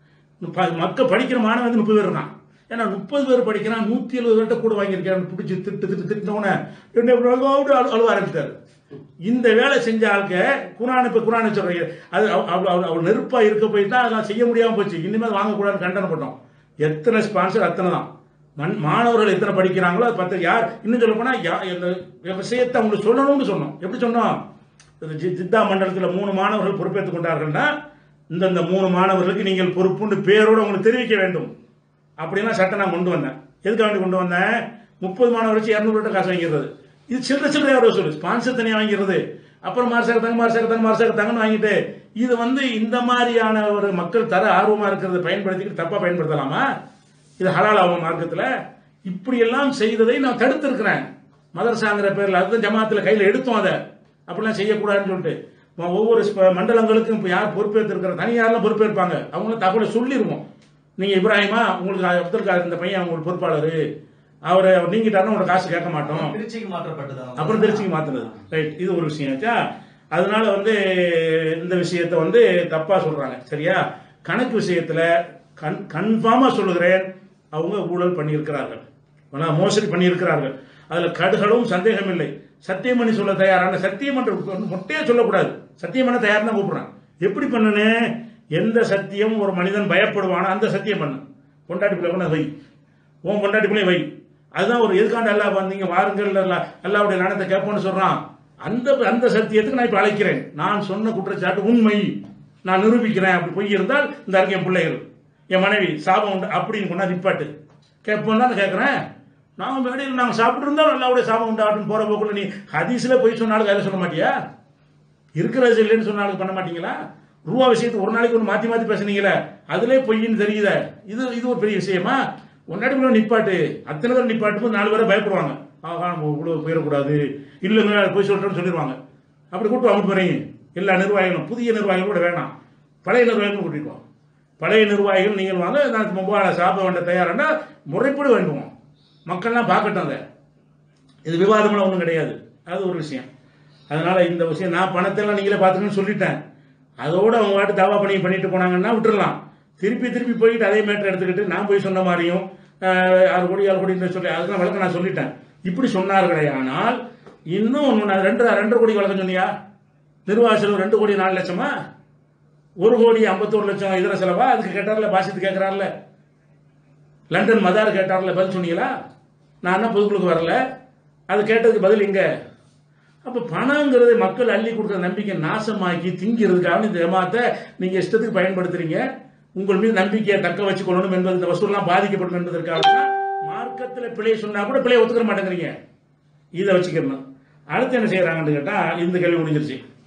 ப- மக்கள் படிக்கிற மாணவன் வந்து முப்பது பேர் இருக்கான் ஏன்னா முப்பது பேர் படிக்கிறான் நூத்தி எழுபது பேர்ட்ட கூட வாங்கியிருக்கான் பிடிச்சி திட்டு திட்டு திட்டினோடனே என்ன அழுவ அழுவ ஆரம்பிச்சிட்டாரு இந்த வேலை செஞ்ச ஆளுக்க குரான் இப்ப குரான் சொல்றீங்க அது அவ- அவ- அவ- அவள் நெருப்பா இருக்க போய் தான் அதெல்லாம் செய்ய முடியாம போச்சு இனிமேல் வாங்கக்கூடாதுன்னு கண்டனம் பண்ணோம் எத்தனை ஸ்பான்சர் அத்தனை தான் மண் மாணவர்கள் எத்தனை படிக்கிறாங்களோ அது பத்து யார் இன்னும் சொல்ல போனா யா- இந்த விஷயத்தை அவங்களுக்கு சொல்லணும்னு சொன்னோம் எப்படி சொன்னோம் இது ஜி- ஜித்தா மண்டலத்தில் மூணு மாணவர்கள் பொறுப்பேற்றுக் கொண்டார்கள்னா இந்தந்த மூணு மாணவர்களுக்கு நீங்கள் பொறுப்புண்டு பேரோடு உங்களுக்கு தெரிவிக்க வேண்டும் அப்படின்னா சட்டம் நான் கொண்டு வந்தேன் எதுக்கு வேண்டி கொண்டு வந்தேன் முப்பது மாணவர் வச்சு இரநூறு ரூபாய் காசு வாங்கிடுறது இது சில்லற சில்லறை யாரோ சொல்லு ஸ்பான்சர் தனியாக வாங்கிடுறது அப்புறம் மார்சாக தங்க மார்சாக தங்க மார்சாக தங்கன்னு வாங்கிட்டு இது வந்து இந்த மாதிரியான ஒரு மக்கள் தர ஆர்வமா இருக்கிறத பயன்படுத்திக்கிட்டு தப்பா பயன்படுத்தலாமா இது ஹலால் ஆகும் மார்க்கத்தில் இப்படி எல்லாம் செய்ததை நான் தடுத்திருக்கிறேன் மதரசாங்கிற பேர்ல அதுதான் ஜமாத்துல கையில எடுத்தோம் அதை அப்படிலாம் செய்யக்கூடாதுன்னு சொல்லிட்டு ம- ஒவ்வொரு ஸ்ப- மண்டலங்களுக்கும் இப்போ யார் பொறுப்பேற்றிருக்கிற தனியார்லாம் பொறுப்பேற்பாங்க அவங்களும் தகவலை சொல்லிடுவோம் நீங்க இப்ராஹிமா உங்களுக்கு அப்துல் காதர் இந்த பையன் உங்களுக்கு பொறுப்பாளர் அவரை அவர் நீங்கிட்டாருன்னா உங்களோட காசு கேட்க மாட்டோம் திருச்சிக்கு மாற்றப்பட்டதா அப்புறம் திருச்சிக்கு மாத்துனது ரைட் இது ஒரு விஷயம் ஆச்சா அதனால வந்து இந்த விஷயத்தை வந்து தப்பா சொல்றாங்க சரியா கணக்கு விஷயத்துல கன் கன்ஃபார்மா சொல்லுகிறேன் அவங்க ஊழல் பண்ணியிருக்கிறார்கள் ஆனா மோசடி பண்ணியிருக்கிறார்கள் அதுல கடுகளும் சந்தேகம் இல்லை சத்தியம் பண்ணி சொல்ல தயாரான சத்தியம் பண்ற மொட்டையா சொல்லக்கூடாது சத்தியம் பண்ண தயார் தான் கூப்பிடுறான் எப்படி பண்ணனு எந்த சத்தியம் ஒரு மனிதன் பயப்படுவானோ அந்த சத்தியம் பண்ணு பொண்டாட்டி பிள்ளை கொண்டு வை உன் பொண்டாட்டி பிள்ளை வை அதுதான் ஒரு எதுக்காண்ட எல்லாம் வந்தீங்க வாருங்கள் அல்லா- அல்லாவுடைய நாணத்தை கேட்போம்னு சொல்றான் அந்த அந்த சத்தியத்துக்கு நான் இப்ப அழைக்கிறேன் நான் சொன்ன குற்றச்சாட்டு உண்மை நான் நிரூபிக்கிறேன் அப்படி பொய் இருந்தால் இந்த இருக்க என் பிள்ளைகள் என் மனைவி சாபம் உண்டு அப்படின்னு கொண்டா நிப்பாட்டு கேட்போம் தான் கேட்கிறேன் நாங்க மேடையில் நாங்க சாப்பிட்டு இருந்தாலும் அல்லாவுடைய சாபம் உண்டாட்டும் போற போக்குள்ள நீ ஹதீஸ்ல போய் சொன்னாலும் வேலை சொல்ல மாட்டியா இருக்கிறது இல்லைன்னு சொன்னாலும் பண்ண மாட்டீங்களா ரூபா விஷயத்துக்கு ஒரு நாளைக்கு ஒன்று மாத்தி மாத்தி பேசுனீங்களே அதுலயே பொய்ன்னு தெரியுதே இது இது ஒரு பெரிய விஷயமா முன்னாடி கூட நிப்பாட்டு அத்தனை பேர் நிப்பாட்டு போது நாலு பேரை பயப்படுவாங்க ஆகா நம்ம இவ்வளோ போயிடக்கூடாது இல்லைங்க போய் சொல்றேன்னு சொல்லிடுவாங்க அப்படி கூட்டு அவங்க போறீங்க எல்லா நிர்வாகிகளும் புதிய நிர்வாகிகள் கூட வேணாம் பழைய நிர்வாகிகளும் கூட்டிட்டு வாங்க பழைய நிர்வாகிகள் நீங்கள் வாங்க நான் மொபைல சாப்பிட வேண்ட தயாரானா முறைப்படி வேண்டுவோம் மக்கள்லாம் பார்க்கட்டும் அதை இது விவாதம்லாம் ஒன்றும் கிடையாது அது ஒரு விஷயம் அதனால இந்த விஷயம் நான் பணத்தெல்லாம் நீங்களே பார்த்துக்கணும்னு சொல்லிட்டேன் அதோட அவங்க வாட்டு தாவா பண்ணி பண்ணிட்டு போனாங்கன்னா விட்டுறலாம் திருப்பி திருப்பி போயிட்டு அதே மேட்டர் எடுத்துக்கிட்டு நான் போய் சொன்ன மாதிரியும் ஆஹ், ஆறு கோடி ஆறு கோடி சொல்லி அதுக்கு வழக்கம் நான் சொல்லிட்டேன் இப்படி சொன்னார்களே ஆனால் இன்னும் ஒன்று நான் ரெண்டு ரெண்டரை கோடி வழக்கம் சொன்னியா நிர்வாக செலவு ரெண்டு கோடி நாலு லட்சமா ஒரு கோடி ஐம்பத்தோரு லட்சம் இதர செலவா அதுக்கு கேட்டார்ல பாசித்து கேட்கிறார்ல லண்டன் மதார் கேட்டார்ல பதில் சொன்னீங்களா நான் என்ன பொதுக்குழுக்கு வரல அது கேட்டதுக்கு பதில் இங்க அப்ப பணங்கிறது மக்கள் அள்ளி கொடுக்குற நம்பிக்கை நாசமாக்கி திங்கிறதுக்காக இந்த ஜமாத்தை நீங்க இஷ்டத்துக்கு பயன்படுத்துறீங்க உங்கள் மீது நம்பிக்கையை தக்க வச்சுக்கொள்ளணும் என்பது இந்த வசூல்லாம் பாதிக்கப்படும் என்பதற்காக தான் மார்க்கத்துல பிழை சொன்னா கூட பிழையை ஒத்துக்கிற மாட்டேங்கிறீங்க இதை வச்சுக்கணும் அடுத்து என்ன செய்யறாங்கன்னு கேட்டா இந்த கேள்வி முடிஞ்சிருச்சு